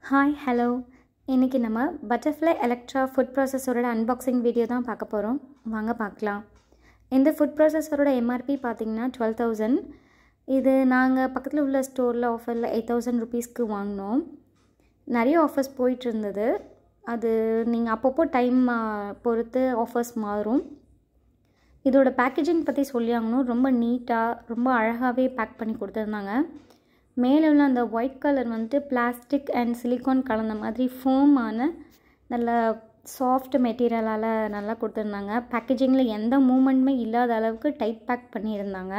hi hello இன்றைக்கி நம்ம butterfly Electra food ப்ராசஸரோட அன்பாக்சிங் வீடியோ தான் பார்க்க போகிறோம் வாங்க பார்க்கலாம் இந்த ஃபுட் ப்ராசஸரோட எம்ஆர்பி பார்த்தீங்கன்னா டுவெல் தௌசண்ட் இது நாங்கள் பக்கத்தில் உள்ள ஸ்டோரில் ஆஃபரில் எயிட் தௌசண்ட் ருபீஸ்க்கு வாங்கினோம் நிறைய ஆஃபர்ஸ் போயிட்டு இருந்தது அது நீங்கள் அப்பப்போ டைம் பொறுத்து ஆஃபர்ஸ் மாறும் இதோட பேக்கேஜிங் பற்றி சொல்லியாங்கணும் ரொம்ப நீட்டாக ரொம்ப அழகாகவே பேக் பண்ணி கொடுத்துருந்தாங்க மேலே உள்ள அந்த ஒயிட் கலர் வந்துட்டு பிளாஸ்டிக் அண்ட் சிலிக்கான் கலந்த மாதிரி ஃபோமான நல்ல சாஃப்ட் மெட்டீரியலால் நல்லா கொடுத்துருந்தாங்க பேக்கேஜிங்கில் எந்த மூமெண்ட்டுமே இல்லாத அளவுக்கு டைட் பேக் பண்ணியிருந்தாங்க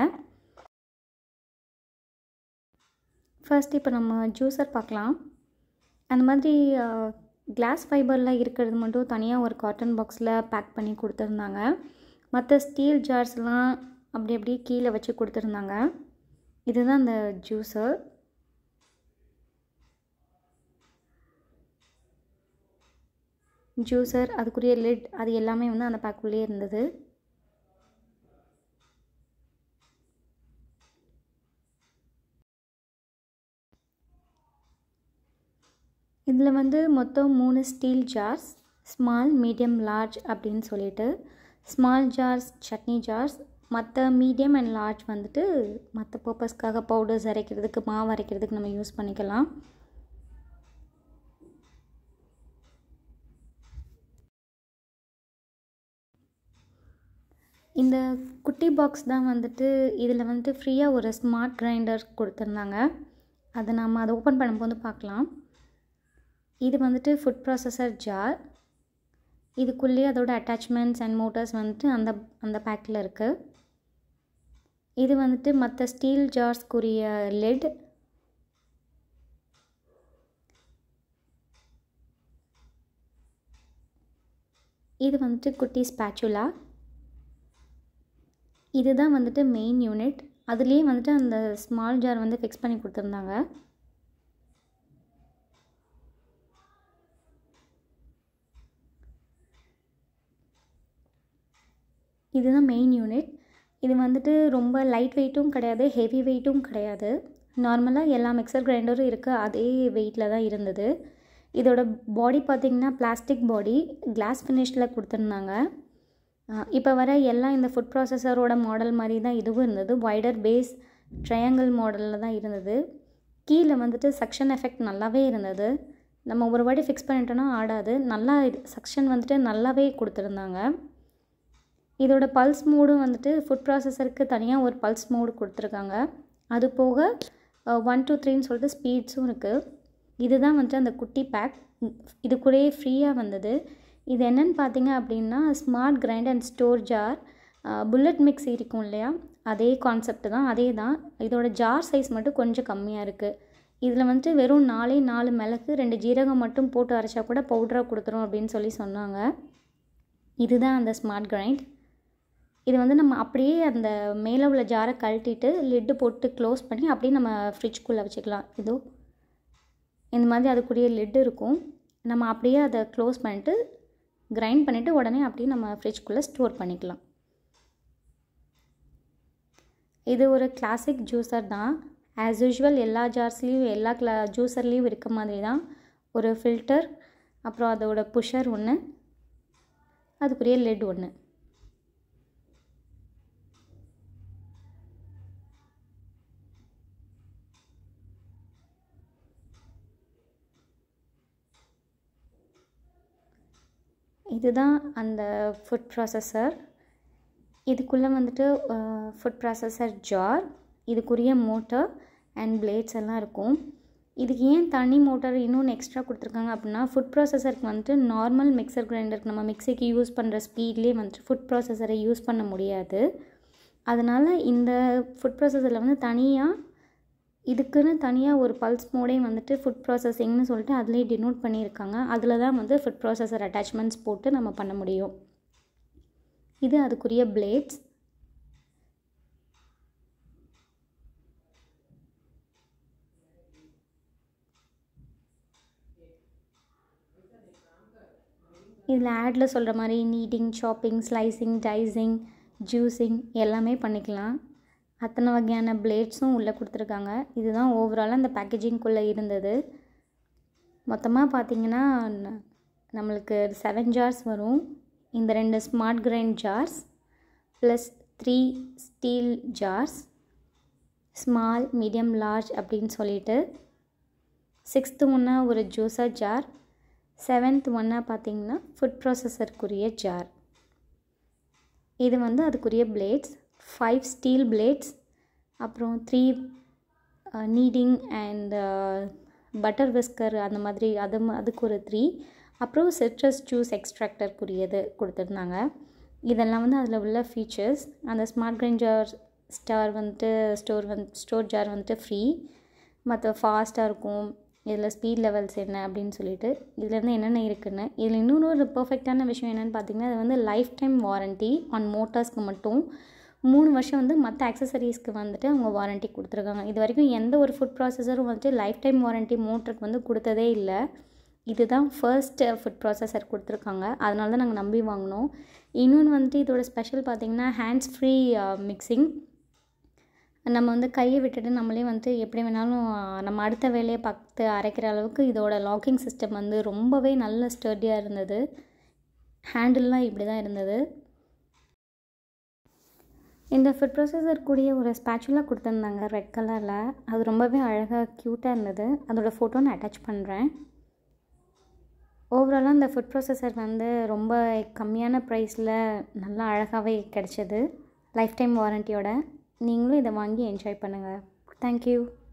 ஃபர்ஸ்ட் இப்போ நம்ம ஜூஸர் பார்க்கலாம் அந்த மாதிரி கிளாஸ் ஃபைபரில் இருக்கிறது மட்டும் தனியாக ஒரு காட்டன் பாக்ஸில் பேக் பண்ணி கொடுத்துருந்தாங்க மற்ற ஸ்டீல் ஜார்ஸ்லாம் அப்படி அப்படியே கீழே வச்சு கொடுத்துருந்தாங்க இதுதான் அந்த ஜூஸர் ஜூஸர் அதுக்குரிய லிட் அது எல்லாமே வந்து அந்த பேக்குள்ளேயே இருந்தது இதில் வந்து மொத்தம் மூணு steel jars small medium large அப்படின்னு சொல்லிட்டு ஸ்மால் ஜார்ஸ் சட்னி ஜார்ஸ் மற்ற மீடியம் அண்ட் லார்ஜ் வந்துட்டு மற்ற பர்பஸ்க்காக பவுடர்ஸ் அரைக்கிறதுக்கு மாவு அரைக்கிறதுக்கு நம்ம யூஸ் பண்ணிக்கலாம் இந்த குட்டி பாக்ஸ் தான் வந்துட்டு இதில் வந்துட்டு ஃப்ரீயாக ஒரு ஸ்மார்ட் கிரைண்டர் கொடுத்துருந்தாங்க அதை நாம் அதை ஓப்பன் பண்ணும்போது பார்க்கலாம் இது வந்துட்டு ஃபுட் ப்ராசஸர் ஜார் இதுக்குள்ளேயே அதோட அட்டாச்மெண்ட்ஸ் அண்ட் மோட்டர்ஸ் வந்துட்டு அந்த அந்த பேக்கில் இருக்குது இது வந்துட்டு மற்ற ஸ்டீல் ஜார்ஸ்க்குரிய லெட் இது வந்துட்டு குட்டி ஸ்பேச்சுலா இதுதான் வந்துட்டு மெயின் யூனிட் அதுலேயே வந்துட்டு அந்த ஸ்மால் ஜார் வந்து ஃபிக்ஸ் பண்ணி கொடுத்துருந்தாங்க இதுதான் மெயின் யூனிட் இது வந்துட்டு ரொம்ப லைட் வெயிட்டும் கிடையாது ஹெவி வெயிட்டும் கிடையாது நார்மலாக எல்லா மிக்சர் கிரைண்டரும் இருக்குது அதே வெயிட்டில் தான் இருந்தது இதோட பாடி பார்த்திங்கன்னா பிளாஸ்டிக் பாடி கிளாஸ் ஃபினிஷில் கொடுத்துருந்தாங்க இப்போ வர எல்லாம் இந்த ஃபுட் ப்ராசஸரோட மாடல் மாதிரி தான் இதுவும் இருந்தது வைடர் பேஸ் ட்ரையாங்கிள் மாடலில் தான் இருந்தது கீழே வந்துட்டு சக்ஷன் எஃபெக்ட் நல்லாவே இருந்தது நம்ம ஒரு வாட்டி ஃபிக்ஸ் பண்ணிட்டோன்னா ஆடாது நல்லா சக்ஷன் வந்துட்டு நல்லாவே கொடுத்துருந்தாங்க இதோட பல்ஸ் மோடும் வந்துட்டு ஃபுட் ப்ராசஸருக்கு தனியாக ஒரு பல்ஸ் மோடு கொடுத்துருக்காங்க அது போக ஒன் டூ த்ரீன்னு சொல்லிட்டு ஸ்பீட்ஸும் இருக்குது இதுதான் வந்துட்டு அந்த குட்டி பேக் இது கூடயே ஃப்ரீயாக வந்தது இது என்னென்னு பார்த்தீங்க அப்படின்னா smart grind and store jar bullet mix இருக்கும் இல்லையா அதே கான்செப்ட் தான் அதே தான் இதோட ஜார் சைஸ் மட்டும் கொஞ்சம் கம்மியாக இருக்குது இதில் வந்துட்டு வெறும் நாலே நாலு மிளகு ரெண்டு ஜீரகம் மட்டும் போட்டு அரைச்சா கூட பவுடராக கொடுத்துரும் அப்படின்னு சொல்லி சொன்னாங்க இதுதான் அந்த ஸ்மார்ட் கிரைண்ட் இது வந்து நம்ம அப்படியே அந்த மேலே உள்ள ஜாரை கழட்டிட்டு லிட்டு போட்டு க்ளோஸ் பண்ணி அப்படியே நம்ம ஃப்ரிட்ஜ்குள்ளே வச்சுக்கலாம் இதோ இந்த மாதிரி அதுக்குரிய லிட்டு இருக்கும் நம்ம அப்படியே அதை க்ளோஸ் பண்ணிவிட்டு கிரைண்ட் பண்ணிவிட்டு உடனே அப்படியே நம்ம ஃப்ரிட்ஜ்குள்ளே ஸ்டோர் பண்ணிக்கலாம் இது ஒரு கிளாசிக் ஜூஸர் தான் ஆஸ் யூஷுவல் எல்லா ஜார்ஸ்லேயும் எல்லா கிளா ஜூஸர்லேயும் இருக்க மாதிரி தான் ஒரு ஃபில்டர் அப்புறம் அதோட புஷர் ஒன்று அதுக்குரிய லெட் ஒன்று இதுதான் அந்த ஃபுட் ப்ராசஸர் இதுக்குள்ளே வந்துட்டு ஃபுட் ப்ராசஸர் ஜார் இதுக்குரிய மோட்டர் அண்ட் பிளேட்ஸ் எல்லாம் இருக்கும் இதுக்கு ஏன் தனி மோட்டர் இன்னொன்று எக்ஸ்ட்ரா கொடுத்துருக்காங்க அப்படின்னா ஃபுட் ப்ராசஸருக்கு வந்துட்டு நார்மல் மிக்சர் கிரைண்டருக்கு நம்ம மிக்சிக்கு யூஸ் பண்ணுற ஸ்பீட்லேயே வந்துட்டு ஃபுட் ப்ராசஸரை யூஸ் பண்ண முடியாது அதனால் இந்த ஃபுட் ப்ராசஸரில் வந்து தனியாக இதுக்குன்னு தனியாக ஒரு பல்ஸ் மோடே வந்துட்டு ஃபுட் ப்ராசஸிங்னு சொல்லிட்டு அதிலே டினோட் பண்ணியிருக்காங்க அதில் தான் வந்து ஃபுட் ப்ராசஸர் அட்டாச்மெண்ட்ஸ் போட்டு நம்ம பண்ண முடியும் இது அதுக்குரிய பிளேட்ஸ் இதில் ஆடில் சொல்கிற மாதிரி kneading chopping slicing dicing juicing எல்லாமே பண்ணிக்கலாம் அத்தனை வகையான பிளேட்ஸும் உள்ளே கொடுத்துருக்காங்க இதுதான் ஓவராலாக அந்த பேக்கேஜிங்குள்ளே இருந்தது மொத்தமாக பார்த்தீங்கன்னா ந- நம்மளுக்கு செவன் ஜார்ஸ் வரும் இந்த ரெண்டு smart grind jars plus three steel jars small medium large அப்படின்னு சொல்லிட்டு சிக்ஸ்த்து ஒன்றா ஒரு ஜூஸர் ஜார் செவன்த் ஒன்றா பார்த்தீங்கன்னா ஃபுட் ப்ராசஸருக்குரிய ஜார் இது வந்து அதுக்குரிய பிளேட்ஸ் ஃபைவ் ஸ்டீல் பிளேட்ஸ் அப்புறம் three kneading and butter whisker அந்த மாதிரி அது ம- அதுக்கு ஒரு த்ரீ அப்புறம் சிட்ரஸ் ஜூஸ் எக்ஸ்ட்ராக்டருக்குரியது கொடுத்துருந்தாங்க இதெல்லாம் வந்து அதில் உள்ள ஃபீச்சர்ஸ் அந்த ஸ்மார்ட் கிரைன் ஜார் ஸ்டார் வந்துட்டு ஸ்டோர் வந்து ஸ்டோர் ஜார் வந்துட்டு ஃப்ரீ மற்ற ஃபாஸ்ட்டாக இருக்கும் இதில் ஸ்பீட் லெவல்ஸ் என்ன அப்படின்னு சொல்லிட்டு இதுலேருந்து என்னென்ன இருக்குன்னு இதில் இன்னொரு ஒரு பர்ஃபெக்டான விஷயம் என்னென்னு பார்த்தீங்கன்னா அது வந்து லைஃப் டைம் வாரண்ட்டி ஆன் மோட்டார்ஸ்க்கு மட்டும் மூணு வருஷம் வந்து மற்ற அக்சசரிஸ்க்கு வந்துட்டு அவங்க வாரண்ட்டி கொடுத்துருக்காங்க இது வரைக்கும் எந்த ஒரு ஃபுட் ப்ராசஸரும் வந்துட்டு லைஃப் டைம் வாரண்ட்டி மோட்டருக்கு வந்து கொடுத்ததே இல்லை இதுதான் ஃபர்ஸ்ட் ஃபுட் ப்ராசஸர் கொடுத்துருக்காங்க அதனால தான் நாங்கள் நம்பி வாங்கினோம் இன்னொன்று வந்துட்டு இதோட ஸ்பெஷல் பார்த்தீங்கன்னா ஹேண்ட்ஸ் ஃப்ரீ மிக்சிங் நம்ம வந்து கையை விட்டுட்டு நம்மளே வந்து எப்படி வேணாலும் ஆஹ், நம்ம அடுத்த வேலையை பார்த்து அரைக்கிற அளவுக்கு இதோட லாக்கிங் சிஸ்டம் வந்து ரொம்பவே நல்ல ஸ்டர்டியாக இருந்தது ஹேண்டில்லாம் இப்படி தான் இருந்தது இந்த ஃபுட் ப்ராசஸர் கூடிய ஒரு ஸ்பேச்சுலாக கொடுத்துருந்தாங்க ரெட் கலரில் அது ரொம்பவே அழகாக க்யூட்டாக இருந்தது அதோட ஃபோட்டோ நான் அட்டாச் பண்ணுறேன் ஓவராலாக இந்த ஃபுட் ப்ராசஸர் வந்து ரொம்ப கம்மியான ப்ரைஸில் நல்லா அழகாகவே கிடச்சிது லைஃப் டைம் வாரண்ட்டியோட நீங்களும் இதை வாங்கி என்ஜாய் பண்ணுங்கள் தேங்க்யூ